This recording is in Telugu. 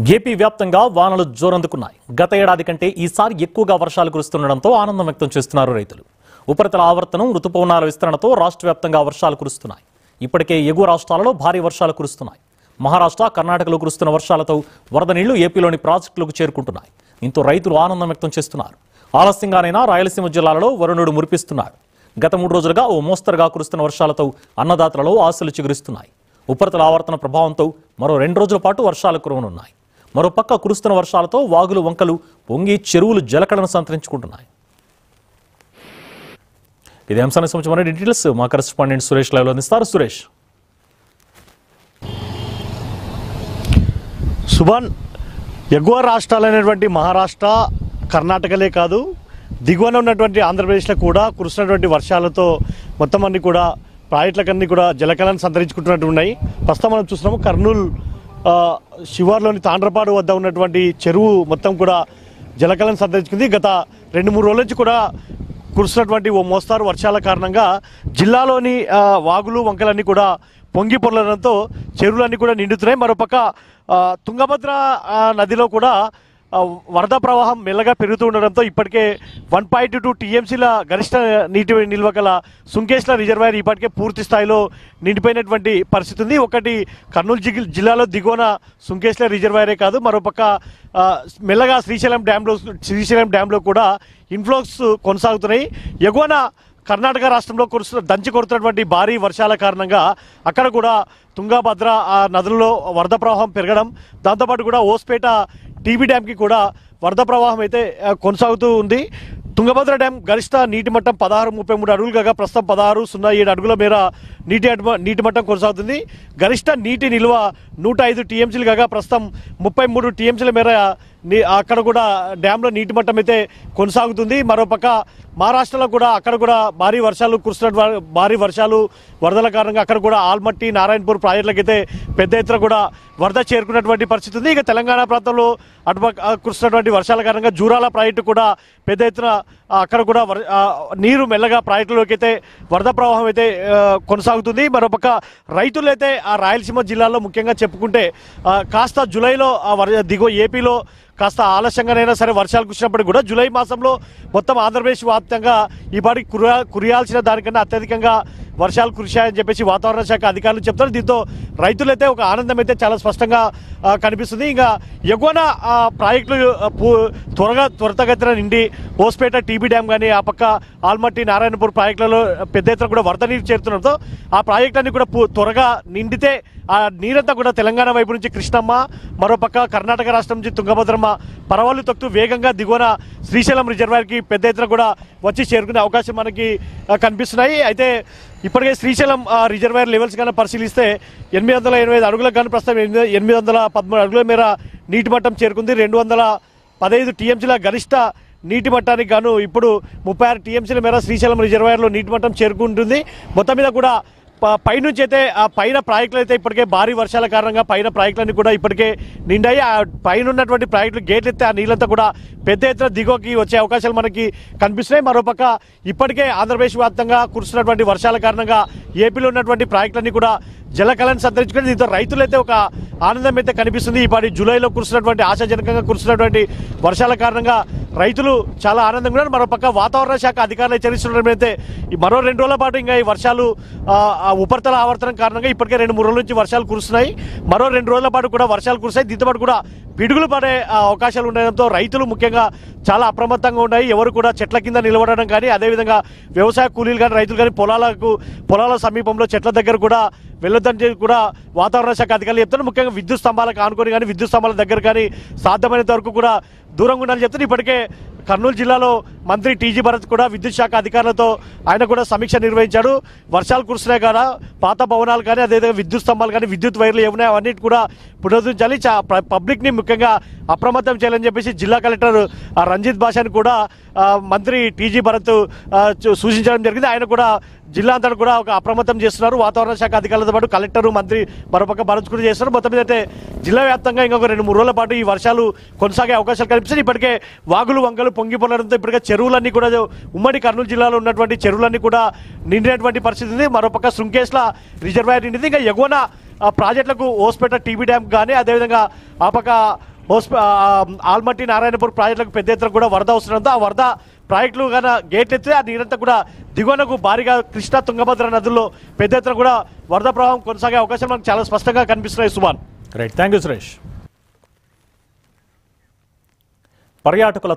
ఏపీ వ్యాప్తంగా వానలు జోరందుకున్నాయి గత ఏడాది కంటే ఈసారి ఎక్కువగా వర్షాలు కురుస్తుండడంతో ఆనందం వ్యక్తం చేస్తున్నారు రైతులు ఉపరితల ఆవర్తనం రుతుపవనాల విస్తరణతో రాష్ట్ర వ్యాప్తంగా వర్షాలు కురుస్తున్నాయి ఇప్పటికే ఎగువ రాష్ట్రాలలో భారీ వర్షాలు కురుస్తున్నాయి మహారాష్ట్ర కర్ణాటకలో కురుస్తున్న వర్షాలతో వరద నీళ్లు ఏపీలోని ప్రాజెక్టులకు చేరుకుంటున్నాయి దీంతో రైతులు ఆనందం వ్యక్తం చేస్తున్నారు ఆలస్యంగానైనా రాయలసీమ జిల్లాలలో వరుణుడు మురిపిస్తున్నాడు గత మూడు రోజులుగా ఓ మోస్తరుగా కురుస్తున్న వర్షాలతో అన్నదాతలలో ఆశలు చిగురిస్తున్నాయి ఉపరితల ఆవర్తన ప్రభావంతో మరో రెండు రోజుల పాటు వర్షాలు కురవనున్నాయి మరోపక్క కురుస్తున్న వర్షాలతో వాగులు వంకలు పొంగి చెరువులు జలకళను సంతరించుకుంటున్నాయి ఇదే అంశానికి సంబంధించిన డీటెయిల్స్ మా కరెస్పాండెంట్ సురేష్ లైవ్లో అందిస్తారు సురేష్ సుభాన్ ఎగువ రాష్ట్రాలైనటువంటి మహారాష్ట్ర కర్ణాటకలే కాదు దిగువన ఉన్నటువంటి ఆంధ్రప్రదేశ్లో కూడా కురుస్తున్నటువంటి వర్షాలతో మొత్తం అన్ని కూడా ప్రాజెక్టులకన్నీ కూడా జలకళను సంతరించుకుంటున్నట్టు ఉన్నాయి ప్రస్తుతం మనం చూస్తున్నాము కర్నూలు ఆ, శివార్లోని తాండ్రపాడు వద్ద ఉన్నటువంటి చెరువు మొత్తం కూడా జలకళను సంతరించుకుంది గత రెండు మూడు రోజుల నుంచి కూడా కురుస్తున్నటువంటి ఓ మోస్తారు వర్షాల కారణంగా జిల్లాలోని ఆ, వాగులు వంకలన్నీ కూడా పొంగి పొరలడంతో చెరువులన్నీ కూడా నిండుతున్నాయి మరోపక్క ఆ, తుంగభద్ర ఆ, నదిలో కూడా ఆ, వరద ప్రవాహం మెల్లగా పెరుగుతూ ఉండడంతో ఇప్పటికే వన్ పాయింట్ టూ టీఎంసీల గరిష్ట నీటి నిల్వ గల సుంకేశ్ల రిజర్వాయర్ ఇప్పటికే పూర్తి స్థాయిలో నిండిపోయినటువంటి పరిస్థితి ఉంది ఒకటి కర్నూలు జిల్- జిల్లాలో దిగువన సుంకేశ్ల రిజర్వాయరే కాదు మరోపక్క ఆ, మెల్లగా శ్రీశైలం డ్యాంలో శ్రీశైలం డ్యాంలో కూడా ఇన్ఫ్లోస్ కొనసాగుతున్నాయి ఎగువన కర్ణాటక రాష్ట్రంలో కురుస్తున్న దంచి కొడుతున్నటువంటి భారీ వర్షాల కారణంగా అక్కడ కూడా తుంగభద్ర ఆ నదులలో వరద ప్రవాహం పెరగడం దాంతోపాటు కూడా ఓస్పేట టీబీ డ్యాంకి కూడా వరద ప్రవాహం అయితే ఆ, కొనసాగుతూ ఉంది తుంగభద్ర డ్యాం గరిష్ట నీటి మట్టం పదహారు ముప్పై మూడు అడుగులు కాగా ప్రస్తుతం పదహారు సున్నా ఏడు అడుగుల మేర నీటి అడ్మ- నీటి మట్టం కొనసాగుతుంది గరిష్ట నీటి నిల్వ నూట ఐదు టీఎంసీలు కాగా ప్రస్తుతం ముప్పై మూడు టీఎంసీల మేర నీ- అక్కడ కూడా డ్యాంలో నీటి మట్టం అయితే కొనసాగుతుంది మరోపక్క మహారాష్ట్రలో కూడా అక్కడ కూడా భారీ వర్షాలు కురుస్తున్న భారీ వర్షాలు వరదల కారణంగా అక్కడ కూడా ఆల్మట్టి నారాయణపూర్ ప్రాజెక్టులకు అయితే పెద్ద ఎత్తున కూడా వరద చేరుకున్నటువంటి పరిస్థితి ఉంది ఇక తెలంగాణ ప్రాంతంలో అటుపక్క ఆ, కురుస్తున్నటువంటి వర్షాల కారణంగా జూరాల ప్రాజెక్టు కూడా పెద్ద ఎత్తున ఆ, అక్కడ కూడా వర- ఆ, నీరు మెల్లగా ప్రాజెక్టులోకి అయితే వరద ప్రవాహం అయితే ఆ, కొనసాగుతుంది మరోపక్క రైతులు అయితే ఆ రాయలసీమ జిల్లాలో ముఖ్యంగా చెప్పుకుంటే ఆ, కాస్త జూలైలో ఆ వర దిగువ ఏపీలో కాస్త ఆలస్యంగానైనా సరే వర్షాలు కురిసినప్పటికీ కూడా జూలై మాసంలో మొత్తం ఆంధ్రప్రదేశ్ వ్యాప్తంగా ఈ పాటి కురియా కురియాల్సిన దానికన్నా అత్యధికంగా వర్షాలు కురిశాయని చెప్పేసి వాతావరణ శాఖ అధికారులు చెప్తారు దీంతో రైతులైతే ఒక ఆనందం అయితే చాలా స్పష్టంగా ఆ, కనిపిస్తుంది ఇంకా ఎగువన ఆ, ప్రాజెక్టులు ఆ, పూ- త్వరగా త్వరితగతిన నిండి ఓస్పేట టీబీ డ్యామ్ కానీ ఆ పక్క ఆల్మట్టి నారాయణపూర్ ప్రాజెక్టులలో పెద్ద ఎత్తున కూడా వరద నీరు చేరుతుండడంతో ఆ ప్రాజెక్టులన్నీ కూడా పూ- త్వరగా నిండితే ఆ నీరంతా కూడా తెలంగాణ వైపు నుంచి కృష్ణమ్మ మరోపక్క కర్ణాటక రాష్ట్రం నుంచి తుంగభద్రమ్మ పరవాళ్ళు తొక్తూ వేగంగా దిగువన శ్రీశైలం రిజర్వాయర్కి పెద్ద ఎత్తున కూడా వచ్చి చేరుకునే అవకాశం మనకి ఆ, కనిపిస్తున్నాయి అయితే ఇప్పటికే శ్రీశైలం ఆ, రిజర్వాయర్ లెవెల్స్ కానీ పరిశీలిస్తే ఎనిమిది వందల ఎనభై ఐదు అడుగులకు కానీ ప్రస్తుతం ఎనిమిది ఎనిమిది వందల పదమూడు అడుగుల మేర నీటి మట్టం చేరుకుంది రెండు వందల పదహైదు టీఎంసీల గరిష్ట నీటి మట్టానికి గాను ఇప్పుడు ముప్పై ఆరు టీఎంసీల మేర శ్రీశైలం రిజర్వాయర్లో నీటి మట్టం చేరుకుంటుంది మొత్తం మీద కూడా ప- పైనుంచి అయితే ఆ పైన ప్రాజెక్టులు అయితే ఇప్పటికే భారీ వర్షాల కారణంగా పైన ప్రాజెక్టులన్నీ కూడా ఇప్పటికే నిండాయి ఆ పైన ఉన్నటువంటి ప్రాజెక్టులు గేట్లు ఎత్తే ఆ నీళ్ళంతా కూడా పెద్ద ఎత్తున దిగువకి వచ్చే అవకాశాలు మనకి కనిపిస్తున్నాయి మరోపక్క ఇప్పటికే ఆంధ్రప్రదేశ్ వ్యాప్తంగా కురుస్తున్నటువంటి వర్షాల కారణంగా ఏపీలో ఉన్నటువంటి ప్రాజెక్టులన్నీ కూడా జలకళను సంతరించుకుని దీంతో రైతులైతే ఒక ఆనందం అయితే కనిపిస్తుంది ఈ పాటి జూలైలో కురుస్తున్నటువంటి ఆశాజనకంగా కురుస్తున్నటువంటి వర్షాల కారణంగా రైతులు చాలా ఆనందంగా ఉన్నారు మరోపక్క వాతావరణ శాఖ అధికారులు హెచ్చరిస్తుండడం అయితే ఈ మరో రెండు రోజుల పాటు ఇంకా ఈ వర్షాలు ఆ, ఆ ఉపరితల ఆవర్తనం కారణంగా ఇప్పటికే రెండు మూడు రోజుల నుంచి వర్షాలు కురుస్తున్నాయి మరో రెండు రోజుల పాటు కూడా వర్షాలు కురుస్తాయి దీంతో పాటు కూడా పిడుగులు పడే ఆ, అవకాశాలు ఉండడంతో రైతులు ముఖ్యంగా చాలా అప్రమత్తంగా ఉన్నాయి ఎవరు కూడా చెట్ల కింద నిలబడడం కానీ అదేవిధంగా వ్యవసాయ కూలీలు కానీ రైతులు కానీ పొలాలకు పొలాల సమీపంలో చెట్ల దగ్గర కూడా వెళ్ళొద్దని చెప్పి కూడా వాతావరణ శాఖ అధికారులు చెప్తున్నారు ముఖ్యంగా విద్యుత్ స్తంభాలకు ఆనుకొని కానీ విద్యుత్ స్తంభాల దగ్గర కానీ సాధ్యమైనంత వరకు కూడా దూరంగా ఉండాలని చెప్తున్నారు ఇప్పటికే కర్నూలు జిల్లాలో మంత్రి టీజీ భరత్ కూడా విద్యుత్ శాఖ అధికారులతో ఆయన కూడా సమీక్ష నిర్వహించాడు వర్షాలు కురుస్తున్నాయి కదా పాత భవనాలు కానీ అదేవిధంగా విద్యుత్ స్తంభాలు కానీ విద్యుత్ వైర్లు ఏమున్నాయి అవన్నీ కూడా పునరుద్ధరించాలి చా- ప్ర- పబ్లిక్ని ముఖ్యంగా అప్రమత్తం చేయాలని చెప్పేసి జిల్లా కలెక్టర్ ఆ, రంజిత్ భాషని కూడా ఆ, మంత్రి టీజీ భరత్ ఆ, చూ- సూచించడం జరిగింది ఆయన కూడా జిల్లా అంతా కూడా ఒక అప్రమత్తం చేస్తున్నారు వాతావరణ శాఖ అధికారులతో పాటు కలెక్టర్ మంత్రి మరోపక్క భరత్ కూడా చేస్తున్నారు మొత్తం మీద అయితే జిల్లా వ్యాప్తంగా ఇంకొక రెండు మూడు రోజుల పాటు ఈ వర్షాలు కొనసాగే అవకాశాలు కనిపిస్తాయి ఇప్పటికే వాగులు వంకలు పొంగి పొరడంతో ఇప్పటికే చెరువులన్నీ కూడా ఉమ్మడి కర్నూలు జిల్లాలో ఉన్నటువంటి చెరువులన్నీ కూడా నిండినటువంటి పరిస్థితి ఉంది మరోపక్క శృంకేశ్ల రిజర్వాయర్ నిండింది ఇంకా ఎగువన ఆ ప్రాజెక్టులకు ఓస్పేట టీబీ డ్యామ్ కానీ అదేవిధంగా ఆ పక్క హోస్పి ఆ, ఆల్మట్టి నారాయణపూర్ ప్రాజెక్టులకు పెద్ద ఎత్తున కూడా వరద వస్తుండడంతో ఆ వరద ప్రాజెక్టులు కన్నా గేట్లు ఎత్తే ఆ నీరంతా కూడా దిగువనకు భారీగా కృష్ణా తుంగభద్ర నదుల్లో పెద్ద ఎత్తున కూడా వరద ప్రవాహం కొనసాగే అవకాశం మనకు చాలా స్పష్టంగా కనిపిస్తున్నాయి Suman right thank you Suresh పర్యాటకుల